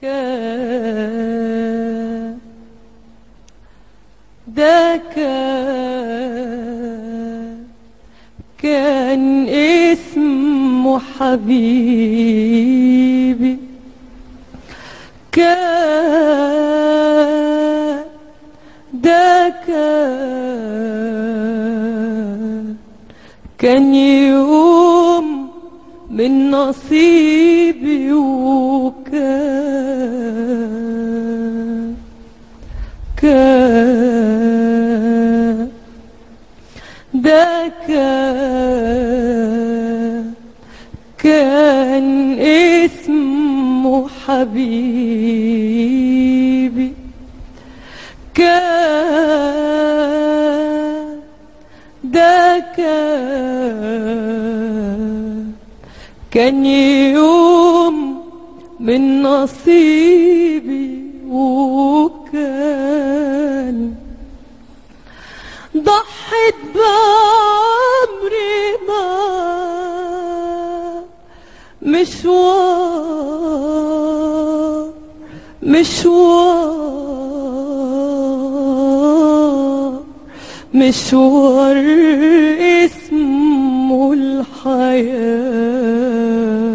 كان ده كان كان اسمه حبيبي كان ده كان كان يوم من نصيبي وكان كان ده كان كان اسمه حبيبي كان ده كان كان يوم من نصيبي وكان ضحت بعمري ما مشوار مشوار مشوار اسمه الحياه